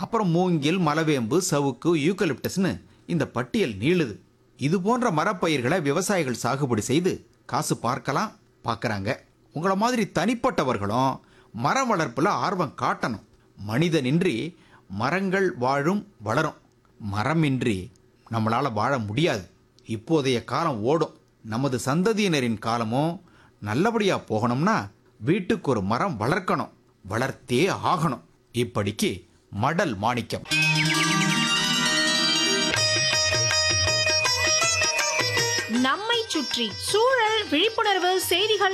அப்புறம் மூங்கில் மலவேம்பு சவுக்கு யூக்கலிப்டஸ்னு இந்த பட்டியல் நீளுது இது போன்ற மரப்பயிர்களை விவசாயிகள் சாகுபடி செய்து காசு பார்க்கலாம் பார்க்கறாங்க உங்கள மாதிரி தனிப்பட்டவர்களும் மரம் வளர்ப்புல ஆர்வம் காட்டணும் மனிதனின்றி மரங்கள் வாழும் வளரும் மரமின்றி நம்மளால வாழ முடியாது இப்போதைய காலம் ஓடும் நமது சந்ததியினரின் காலமும் நல்லபடியா போகணும்னா வீட்டுக்கு ஒரு மரம் வளர்க்கணும் வளர்த்தே ஆகணும் இப்படிக்கு மடல் மாணிக்கம் நம்மை சுற்றி சூழல் விழிப்புணர்வு செய்திகள்